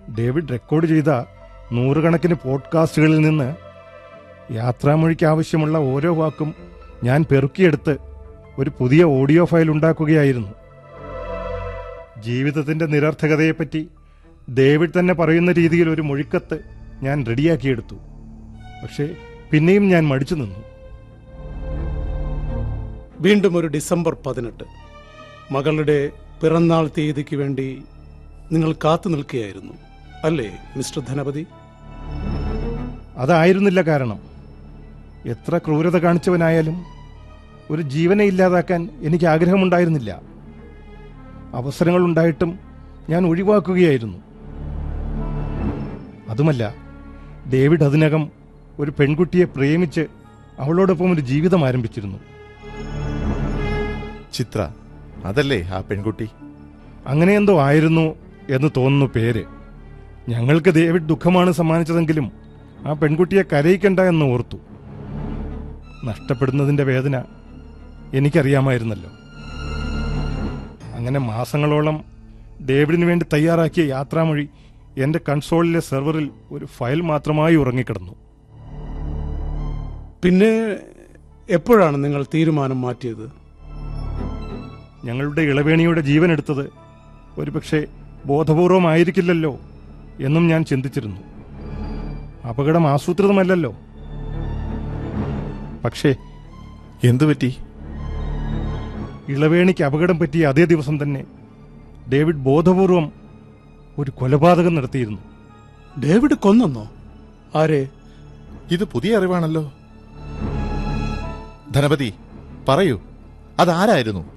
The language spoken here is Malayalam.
ഡേവിഡ് റെക്കോർഡ് ചെയ്ത നൂറുകണക്കിന് പോഡ്കാസ്റ്റുകളിൽ നിന്ന് യാത്രാമൊഴിക്ക് ആവശ്യമുള്ള ഓരോ വാക്കും ഞാൻ പെറുക്കിയെടുത്ത് ഒരു പുതിയ ഓഡിയോ ഫയൽ ഉണ്ടാക്കുകയായിരുന്നു ജീവിതത്തിന്റെ നിരർത്ഥകതയെപ്പറ്റി ഡേവിഡ് തന്നെ പറയുന്ന രീതിയിൽ ഒരു മൊഴിക്കത്ത് ഞാൻ റെഡിയാക്കിയെടുത്തു പക്ഷേ പിന്നെയും ഞാൻ മടിച്ചു നിന്നു വീണ്ടും ഒരു ഡിസംബർ പതിനെട്ട് മകളുടെ പിറന്നാൾ തീയതിക്ക് വേണ്ടി നിങ്ങൾ കാത്തു നിൽക്കുകയായിരുന്നു അല്ലേ മിസ്റ്റർ ധനപതി അതായിരുന്നില്ല കാരണം എത്ര ക്രൂരത കാണിച്ചവനായാലും ഒരു ജീവനെ ഇല്ലാതാക്കാൻ എനിക്ക് ആഗ്രഹമുണ്ടായിരുന്നില്ല അവസരങ്ങളുണ്ടായിട്ടും ഞാൻ ഒഴിവാക്കുകയായിരുന്നു അതുമല്ല ഡേവിഡ് അതിനകം ഒരു പെൺകുട്ടിയെ പ്രേമിച്ച് അവളോടൊപ്പം ഒരു ജീവിതം ആരംഭിച്ചിരുന്നു ചിത്ര അതല്ലേ ആ പെൺകുട്ടി അങ്ങനെയെന്തോ ആയിരുന്നു എന്ന് തോന്നുന്നു പേര് ഞങ്ങൾക്ക് ഡേവിഡ് ദുഃഖമാണ് സമ്മാനിച്ചതെങ്കിലും ആ പെൺകുട്ടിയെ കരയിക്കണ്ട എന്ന് ഓർത്തു നഷ്ടപ്പെടുന്നതിന്റെ വേദന എനിക്കറിയാമായിരുന്നല്ലോ അങ്ങനെ മാസങ്ങളോളം ഡേവിഡിന് വേണ്ടി തയ്യാറാക്കിയ യാത്രാമൊഴി എന്റെ കൺസോളിലെ സെർവറിൽ ഒരു ഫയൽ മാത്രമായി ഉറങ്ങിക്കിടന്നു പിന്നെ എപ്പോഴാണ് നിങ്ങൾ തീരുമാനം മാറ്റിയത് ഞങ്ങളുടെ ഇളവേണിയുടെ ജീവൻ എടുത്തത് ഒരുപക്ഷെ ബോധപൂർവമായിരിക്കില്ലല്ലോ എന്നും ഞാൻ ചിന്തിച്ചിരുന്നു അപകടം ആസൂത്രിതമല്ലല്ലോ പക്ഷേ എന്തു പറ്റി ഇളവേണിക്ക് അപകടം പറ്റിയ അതേ ദിവസം തന്നെ ഡേവിഡ് ബോധപൂർവം ഒരു കൊലപാതകം നടത്തിയിരുന്നു ഡേവിഡ് കൊന്നെന്നോ ആരെ ഇത് പുതിയ അറിവാണല്ലോ ധനപതി പറയൂ അതാരായിരുന്നു